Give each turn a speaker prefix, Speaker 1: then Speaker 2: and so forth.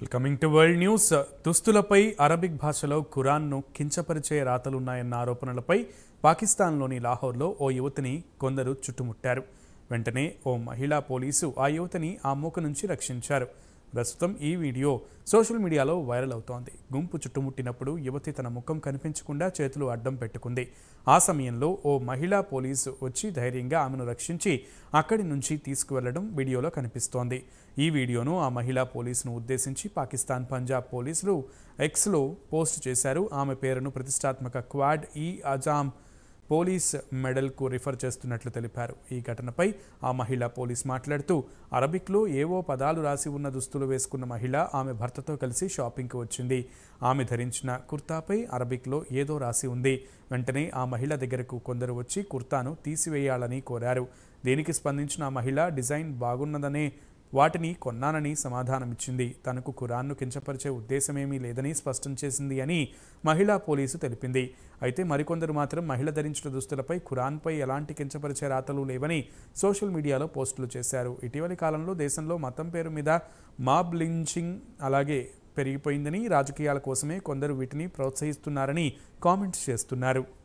Speaker 1: welcoming to world news దుస్తులపై Arabic భాషలో ఖురాన్ను కించపరిచే రాతలున్నాయన్న ఆరోపణలపై పాకిస్తాన్లోని లాహోర్లో ఓ యువతిని కొందరు చుట్టుముట్టారు వెంటనే ఓ మహిళా పోలీసు ఆ యువతిని ఆ మూక నుంచి రక్షించారు ప్రస్తుతం ఈ వీడియో సోషల్ మీడియాలో వైరల్ అవుతోంది గుంపు చుట్టుముట్టినప్పుడు యువతి తన ముఖం కనిపించకుండా చేతులు అడ్డం పెట్టుకుంది ఆ సమయంలో ఓ మహిళా పోలీసు వచ్చి ధైర్యంగా ఆమెను రక్షించి అక్కడి నుంచి తీసుకువెళ్లడం వీడియోలో కనిపిస్తోంది ఈ వీడియోను ఆ మహిళా పోలీసును ఉద్దేశించి పాకిస్తాన్ పంజాబ్ పోలీసులు ఎక్స్లో పోస్ట్ చేశారు ఆమె పేరును ప్రతిష్టాత్మక క్వాడ్ ఈ అజాం పోలీస్ మెడల్కు రిఫర్ చేస్తున్నట్లు తెలిపారు ఈ ఘటనపై ఆ మహిళ పోలీస్ మాట్లాడుతూ అరబిక్లో ఏవో పదాలు రాసి ఉన్న దుస్తులు వేసుకున్న మహిళ ఆమె భర్తతో కలిసి షాపింగ్కి వచ్చింది ఆమె ధరించిన కుర్తాపై అరబిక్లో ఏదో రాసి ఉంది వెంటనే ఆ మహిళ దగ్గరకు కొందరు వచ్చి కుర్తాను తీసివేయాలని కోరారు దీనికి స్పందించిన ఆ మహిళ డిజైన్ బాగున్నదనే వాటిని కొన్నానని సమాధానమిచ్చింది తనకు ఖురాన్ను కించపరిచే ఉద్దేశమేమీ లేదని స్పష్టం చేసింది అని మహిళా పోలీసు తెలిపింది అయితే మరికొందరు మాత్రం మహిళ ధరించిన దుస్తులపై ఖురాన్పై ఎలాంటి కించపరిచే రాతలు లేవని సోషల్ మీడియాలో పోస్టులు చేశారు ఇటీవలి కాలంలో దేశంలో మతం పేరు మీద మాబ్ లించింగ్ అలాగే పెరిగిపోయిందని రాజకీయాల కోసమే కొందరు వీటిని ప్రోత్సహిస్తున్నారని కామెంట్స్ చేస్తున్నారు